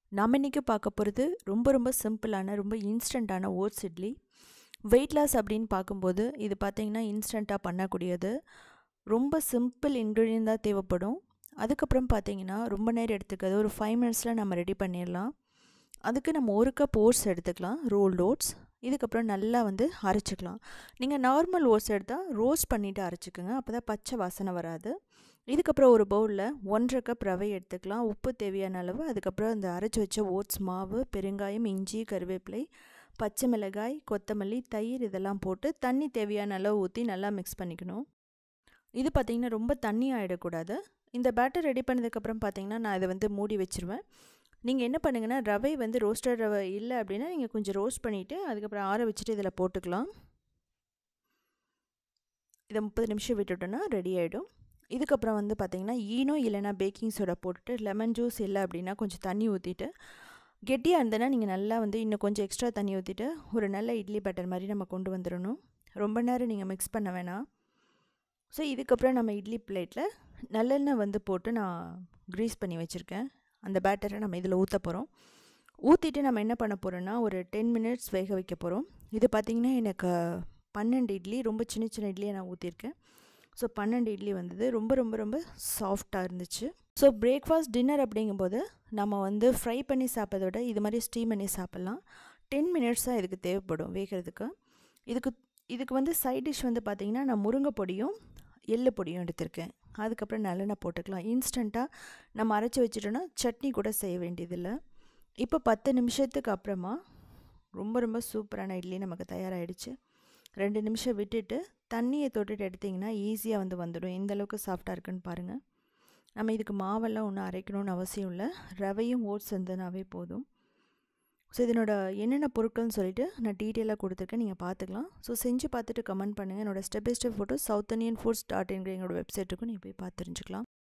நாம் இன்றைக்கி பார்க்க போகிறது ரொம்ப ரொம்ப சிம்பிளான ரொம்ப இன்ஸ்டண்ட்டான ஓட்ஸ் இட்லி வெயிட் லாஸ் அப்படின்னு பார்க்கும்போது இது பார்த்திங்கன்னா இன்ஸ்டண்ட்டாக பண்ணக்கூடியது ரொம்ப சிம்பிள் இன்க்ரீடியன்ட் தான் தேவைப்படும் அதுக்கப்புறம் பார்த்திங்கன்னா ரொம்ப நேரம் எடுத்துக்காது ஒரு ஃபைவ் மினிட்ஸில் நம்ம ரெடி பண்ணிடலாம் அதுக்கு நம்ம ஒரு கப் ஓட்ஸ் எடுத்துக்கலாம் ரோல்டு ஓட்ஸ் இதுக்கப்புறம் நல்லா வந்து அரைச்சிக்கலாம் நீங்கள் நார்மல் ஓட்ஸ் எடுத்தால் ரோஸ்ட் பண்ணிவிட்டு அரைச்சிக்கோங்க அப்போ தான் பச்சை வாசனை வராது இதுக்கப்புறம் ஒரு பவுலில் ஒன்றரை கப் ரவை எடுத்துக்கலாம் உப்பு தேவையான அளவு அதுக்கப்புறம் அந்த அரைச்சி வச்ச ஓட்ஸ் மாவு பெருங்காயம் இஞ்சி கருவேப்பிலை பச்சை மிளகாய் கொத்தமல்லி தயிர் இதெல்லாம் போட்டு தண்ணி தேவையான அளவு ஊற்றி நல்லா மிக்ஸ் பண்ணிக்கணும் இது பார்த்திங்கன்னா ரொம்ப தண்ணி ஆகிடக்கூடாது இந்த பேட்டர் ரெடி பண்ணதுக்கப்புறம் பார்த்திங்கன்னா நான் இதை வந்து மூடி வச்சுருவேன் நீங்கள் என்ன பண்ணுங்கன்னா ரவை வந்து ரோஸ்டட் ரவை இல்லை அப்படின்னா நீங்கள் கொஞ்சம் ரோஸ்ட் பண்ணிவிட்டு அதுக்கப்புறம் ஆற வச்சுட்டு இதில் போட்டுக்கலாம் இதை முப்பது நிமிஷம் விட்டுட்டோன்னா ரெடி ஆகிடும் இதுக்கப்புறம் வந்து பார்த்திங்கன்னா ஈனோ இல்லைனா பேக்கிங் சோடா போட்டுட்டு லெமன் ஜூஸ் இல்லை அப்படின்னா கொஞ்சம் தண்ணி ஊற்றிட்டு கெட்டியாக இருந்ததுன்னா நீங்கள் நல்லா வந்து இன்னும் கொஞ்சம் எக்ஸ்ட்ரா தண்ணி ஊற்றிட்டு ஒரு நல்ல இட்லி பேட்டர் மாதிரி நம்ம கொண்டு வந்துடணும் ரொம்ப நேரம் நீங்கள் மிக்ஸ் பண்ண வேணாம் ஸோ இதுக்கப்புறம் நம்ம இட்லி பிளேட்டில் நல்லெண்ணெய் வந்து போட்டு நான் க்ரீஸ் பண்ணி வச்சுருக்கேன் அந்த பேட்டரை நம்ம இதில் ஊற்ற போகிறோம் ஊற்றிட்டு நம்ம என்ன பண்ண போகிறோன்னா ஒரு டென் மினிட்ஸ் வேக வைக்க போகிறோம் இது பார்த்திங்கன்னா எனக்கு பன்னெண்டு இட்லி ரொம்ப சின்ன சின்ன இட்லியை நான் ஊற்றிருக்கேன் ஸோ பன்னெண்டு இட்லி வந்தது ரொம்ப ரொம்ப ரொம்ப சாஃப்டாக இருந்துச்சு ஸோ பிரேக்ஃபாஸ்ட் டின்னர் அப்படிங்கும்போது நம்ம வந்து ஃப்ரை பண்ணி சாப்பிட்றத விட இது மாதிரி ஸ்டீம் பண்ணி சாப்பிட்லாம் டென் மினிட்ஸ் தான் இதுக்கு தேவைப்படும் வேகிறதுக்கு இதுக்கு இதுக்கு வந்து சைட் டிஷ் வந்து பார்த்திங்கன்னா நான் முருங்கை பொடியும் எள்ளு பொடியும் எடுத்திருக்கேன் அதுக்கப்புறம் நல்லெண்ணெய் போட்டுக்கலாம் இன்ஸ்டண்ட்டாக நம்ம அரைச்சி வச்சுட்டோன்னா சட்னி கூட செய்ய வேண்டியதில்லை இப்போ பத்து நிமிஷத்துக்கு அப்புறமா ரொம்ப ரொம்ப சூப்பரான இட்லி நமக்கு தயாராகிடுச்சு ரெண்டு நிமிஷம் விட்டுட்டு தண்ணியை தொட்டுட்டு எடுத்திங்கன்னா ஈஸியாக வந்து வந்துடும் எந்த அளவுக்கு சாஃப்டாக இருக்குன்னு பாருங்கள் நம்ம இதுக்கு மாவெல்லாம் ஒன்றும் அரைக்கணும்னு அவசியம் இல்லை ரவையும் ஓட்ஸ் இருந்ததுனாவே போதும் ஸோ இதனோட என்னென்ன பொருட்கள்னு சொல்லிட்டு நான் டீட்டெயிலாக கொடுத்துருக்கேன் நீங்கள் பார்த்துக்கலாம் ஸோ செஞ்சு பார்த்துட்டு கமெண்ட் பண்ணுங்கள் என்னோடய step by step photo south Indian foods dot என்கிற எங்களோட வெப்சைட்டுக்கும் நீங்கள் போய் பார்த்து தெரிஞ்சுக்கலாம்